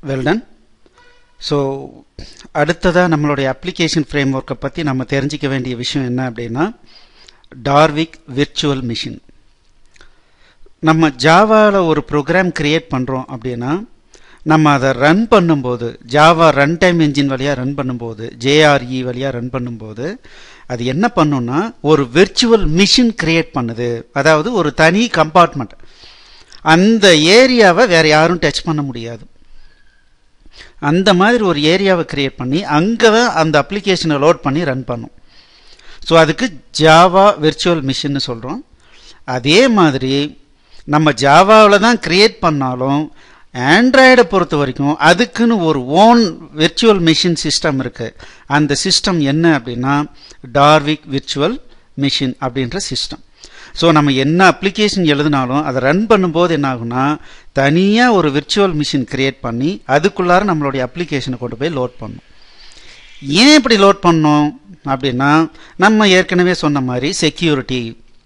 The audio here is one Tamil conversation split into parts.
வெல்டன் ஸோ அடுத்ததாக நம்மளுடைய அப்ளிகேஷன் ஃப்ரேம் ஒர்க்கை பற்றி நம்ம தெரிஞ்சிக்க வேண்டிய விஷயம் என்ன அப்படின்னா டார்விக் விர்ச்சுவல் மிஷின் நம்ம ஜாவாவில் ஒரு ப்ரோக்ராம் கிரியேட் பண்ணுறோம் அப்படின்னா நம்ம அதை ரன் பண்ணும்போது ஜாவா ரன் டைம் என்ஜின் வழியாக ரன் பண்ணும்போது ஜேஆர்இ வழியாக ரன் பண்ணும்போது அது என்ன பண்ணுன்னா ஒரு விர்ச்சுவல் மிஷின் கிரியேட் பண்ணுது அதாவது ஒரு தனி கம்பார்ட்மெண்ட் அந்த ஏரியாவை வேற யாரும் டச் பண்ண முடியாது அந்த மாதிரி ஒரு ஏரியாவை கிரியேட் பண்ணி அங்கே தான் அந்த அப்ளிகேஷனை லோட் பண்ணி ரன் பண்ணும் ஸோ அதுக்கு ஜாவா விர்ச்சுவல் மிஷின்னு சொல்கிறோம் அதே மாதிரி நம்ம ஜாவாவில் தான் கிரியேட் பண்ணாலும் ஆண்ட்ராய்டை பொறுத்த வரைக்கும் அதுக்குன்னு ஒரு ஓன் விர்ச்சுவல் மிஷின் சிஸ்டம் இருக்கு அந்த சிஸ்டம் என்ன அப்படின்னா டார்விக் விர்ச்சுவல் மிஷின் அப்படின்ற சிஸ்டம் ஸோ நம்ம என்ன அப்ளிகேஷன் எழுதினாலும் அதை ரன் பண்ணும்போது என்ன ஆகும்னா தனியாக ஒரு விர்ச்சுவல் மிஷின் கிரியேட் பண்ணி அதுக்குள்ளார நம்மளுடைய அப்ளிகேஷனை கொண்டு போய் லோட் பண்ணும் ஏன் இப்படி லோட் பண்ணோம் அப்படின்னா நம்ம ஏற்கனவே சொன்ன மாதிரி செக்யூரிட்டி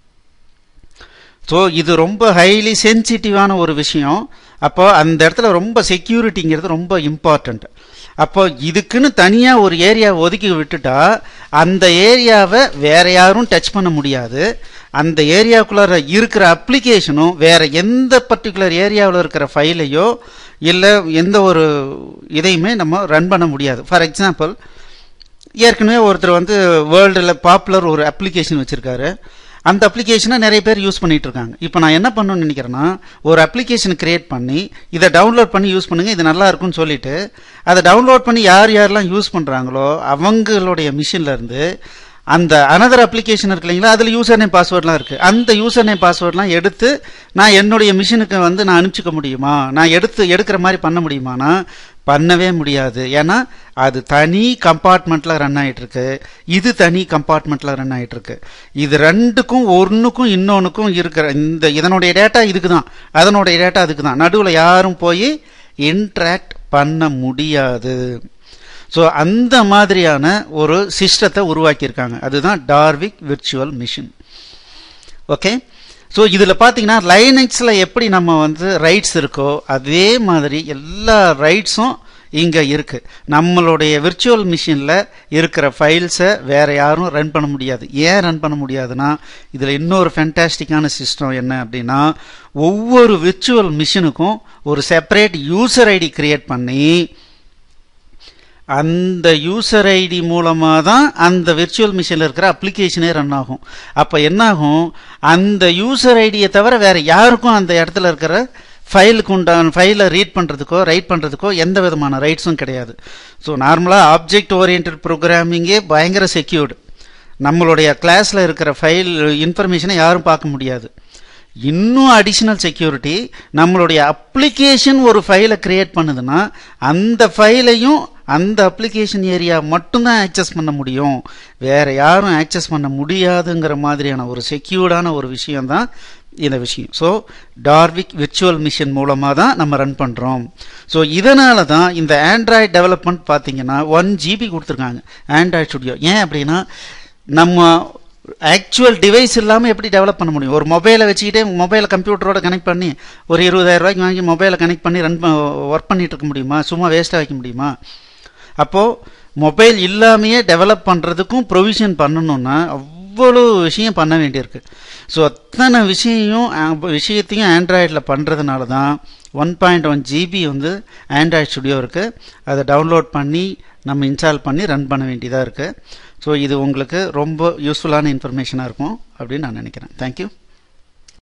ஸோ இது ரொம்ப ஹைலி சென்சிட்டிவான ஒரு விஷயம் அப்போ அந்த இடத்துல ரொம்ப செக்யூரிட்டிங்கிறது ரொம்ப இம்பார்ட்டண்ட் அப்போ இதுக்குன்னு தனியாக ஒரு ஏரியா ஒதுக்கி விட்டுட்டா அந்த ஏரியாவை வேற யாரும் டச் பண்ண முடியாது அந்த ஏரியாவுக்குள்ளார இருக்கிற அப்ளிகேஷனும் வேற எந்த பர்டிகுலர் ஏரியாவில் இருக்கிற ஃபைலையோ இல்லை எந்த ஒரு இதையுமே நம்ம ரன் பண்ண முடியாது ஃபார் எக்ஸாம்பிள் ஏற்கனவே ஒருத்தர் வந்து வேர்ல்டில் பாப்புலர் ஒரு அப்ளிகேஷன் வச்சுருக்காரு அந்த அப்ளிகேஷனை நிறைய பேர் யூஸ் பண்ணிட்டு இருக்காங்க இப்போ நான் என்ன பண்ணணும்னு நினைக்கிறேன்னா ஒரு அப்ளிகேஷன் கிரியேட் பண்ணி இதை டவுன்லோட் பண்ணி யூஸ் பண்ணுங்க இது நல்லா இருக்கும்னு சொல்லிட்டு அதை டவுன்லோட் பண்ணி யார் யாரெல்லாம் யூஸ் பண்ணுறாங்களோ அவங்களுடைய மிஷின்ல இருந்து அந்த அனதர் அப்ளிகேஷன் இருக்கு இல்லைங்களா அதில் யூசர் நேம் பாஸ்வேர்ட்லாம் இருக்குது அந்த யூசர் நேம் பாஸ்வேர்ட்லாம் எடுத்து நான் என்னுடைய மிஷினுக்கு வந்து நான் அனுப்பிச்சிக்க முடியுமா நான் எடுத்து எடுக்கிற மாதிரி பண்ண முடியுமானா பண்ணவே முடியாது ஏன்னா அது தனி கம்பார்ட்மெண்ட்டில் ரன் ஆகிட்டு இருக்கு இது தனி கம்பார்ட்மெண்ட்டில் ரன் ஆகிட்டு இருக்கு இது ரெண்டுக்கும் ஒன்றுக்கும் இன்னொன்றுக்கும் இருக்கிற இந்த இதனுடைய டேட்டா இதுக்கு தான் அதனுடைய டேட்டா அதுக்கு தான் நடுவில் யாரும் போய் இன்ட்ராக்ட் பண்ண முடியாது ஸோ அந்த மாதிரியான ஒரு சிஸ்டத்தை உருவாக்கியிருக்காங்க அதுதான் Dalvik virtual machine okay so இதில் பார்த்தீங்கன்னா லைனக்ஸில் எப்படி நம்ம வந்து ரைட்ஸ் இருக்கோ அதே மாதிரி எல்லா ரைட்ஸும் இங்கே இருக்கு நம்மளுடைய விர்ச்சுவல் மிஷினில் இருக்கிற ஃபைல்ஸை வேற யாரும் ரன் பண்ண முடியாது ஏன் ரன் பண்ண முடியாதுன்னா இதில் இன்னொரு ஃபென்டாஸ்டிக்கான சிஸ்டம் என்ன அப்படின்னா ஒவ்வொரு விர்ச்சுவல் மிஷினுக்கும் ஒரு செப்பரேட் யூசர் ஐடி கிரியேட் பண்ணி அந்த யூசர் ஐடி மூலமாக தான் அந்த விர்ச்சுவல் மிஷினில் இருக்கிற அப்ளிகேஷனே ரன் ஆகும் அப்போ என்ன ஆகும் அந்த யூசர் ஐடியை தவிர வேற யாருக்கும் அந்த இடத்துல இருக்கிற ஃபைலுக்கு உண்டான ஃபைலை ரீட் பண்ணுறதுக்கோ ரைட் பண்ணுறதுக்கோ எந்த விதமான ரைட்ஸும் கிடையாது ஸோ நார்மலாக ஆப்ஜெக்ட் ஓரியன்ட் ப்ரோக்ராமிங்கே பயங்கர செக்யூர்டு நம்மளுடைய கிளாஸில் இருக்கிற ஃபைல் இன்ஃபர்மேஷனை யாரும் பார்க்க முடியாது இன்னும் அடிஷ்னல் செக்யூரிட்டி நம்மளுடைய அப்ளிகேஷன் ஒரு ஃபைலை கிரியேட் பண்ணுதுன்னா அந்த ஃபைலையும் அந்த அப்ளிகேஷன் ஏரியா மட்டும்தான் ஆக்சஸ் பண்ண முடியும் வேற யாரும் ஆக்சஸ் பண்ண முடியாதுங்கிற மாதிரியான ஒரு செக்யூர்டான ஒரு விஷயம் தான் இந்த விஷயம் ஸோ டார்விக் விர்ச்சுவல் மிஷின் மூலமாக தான் நம்ம ரன் பண்ணுறோம் ஸோ இதனால தான் இந்த ஆண்ட்ராய்டு டெவலப்மெண்ட் பார்த்தீங்கன்னா ஒன் ஜிபி கொடுத்துருக்காங்க ஆண்ட்ராய்டு ஸ்டுடியோ ஏன் அப்படின்னா நம்ம ஆக்சுவல் டிவைஸ் இல்லாமல் எப்படி டெவலப் பண்ண முடியும் ஒரு மொபைலை வச்சுக்கிட்டே மொபைலை கம்ப்யூட்டரோட கனெக்ட் பண்ணி ஒரு இருபதாயிரம் ரூபாய்க்கு வாங்கி மொபைலை கனெக்ட் பண்ணி ரன் ஒர்க் பண்ணிட்டு இருக்க முடியுமா சும்மா வேஸ்ட்டாக வைக்க முடியுமா அப்போது மொபைல் இல்லாமையே டெவலப் பண்ணுறதுக்கும் ப்ரொவிஷன் பண்ணணும்னா அவ்வளோ விஷயம் பண்ண வேண்டியிருக்கு ஸோ அத்தனை விஷயம் விஷயத்தையும் ஆண்ட்ராய்டில் பண்ணுறதுனால தான் ஒன் பாயிண்ட் ஒன் ஜிபி வந்து ஆண்ட்ராய்டு ஸ்டுடியோ இருக்குது அதை டவுன்லோட் பண்ணி நம்ம இன்ஸ்டால் பண்ணி ரன் பண்ண வேண்டியதாக இருக்குது ஸோ இது உங்களுக்கு ரொம்ப யூஸ்ஃபுல்லான இன்ஃபர்மேஷனாக இருக்கும் அப்படின்னு நான் நினைக்கிறேன் தேங்க்யூ